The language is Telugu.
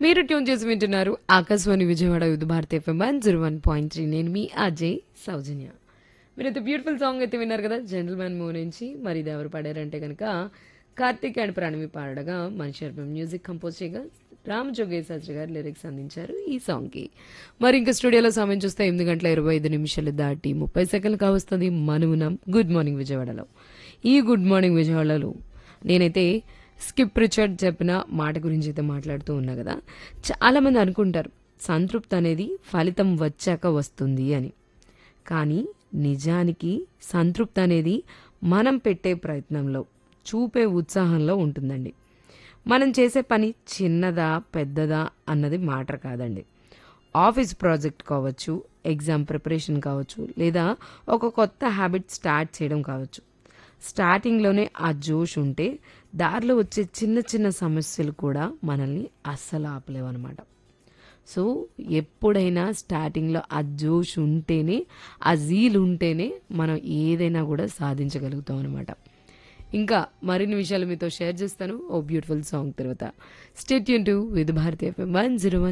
మీరు ట్యూన్ చేసి వింటున్నారు ఆకాశవాణి విజయవాడ యుద్ధ Bharati FM one zero one point three నేను మీ అజయ్ సౌజన్య మీరైతే బ్యూటిఫుల్ సాంగ్ అయితే విన్నారు కదా జెంటల్ మ్యాన్ మూవ్ నుంచి మరి ఇది ఎవరు పాడారంటే కనుక కార్తీక్ అండ్ ప్రాణవి పాడగా మనిషి మ్యూజిక్ కంపోజ్ చేయగా రామ్ జోగేశాస్త్రి గారు లిరిక్స్ అందించారు ఈ సాంగ్కి మరి ఇంకా స్టూడియోలో సమయం చూస్తే ఎనిమిది గంటల ఇరవై ఐదు నిమిషాలు దాటి ముప్పై సెకండ్లు కావస్తుంది మనమునం గుడ్ మార్నింగ్ విజయవాడలో ఈ గుడ్ మార్నింగ్ విజయవాడలో నేనైతే స్కిప్ రిచర్డ్ చెప్పిన మాట గురించి అయితే మాట్లాడుతూ ఉన్నా కదా చాలామంది అనుకుంటారు సంతృప్తి అనేది ఫలితం వచ్చాక వస్తుంది అని కానీ నిజానికి సంతృప్తి అనేది మనం పెట్టే ప్రయత్నంలో చూపే ఉత్సాహంలో ఉంటుందండి మనం చేసే పని చిన్నదా పెద్దదా అన్నది మ్యాటర్ కాదండి ఆఫీస్ ప్రాజెక్ట్ కావచ్చు ఎగ్జామ్ ప్రిపరేషన్ కావచ్చు లేదా ఒక కొత్త హ్యాబిట్ స్టార్ట్ చేయడం కావచ్చు స్టార్టింగ్లోనే ఆ జోష్ ఉంటే దారిలో వచ్చే చిన్న చిన్న సమస్యలు కూడా మనల్ని అస్సలు ఆపలేవన్నమాట సో ఎప్పుడైనా స్టార్టింగ్లో ఆ జోష్ ఉంటేనే ఆ జీల్ ఉంటేనే మనం ఏదైనా కూడా సాధించగలుగుతాం అనమాట ఇంకా మరిన్ని విషయాలు మీతో షేర్ చేస్తాను ఓ బ్యూటిఫుల్ సాంగ్ తర్వాత స్టేట్ యూన్ to with Bharati FM one zero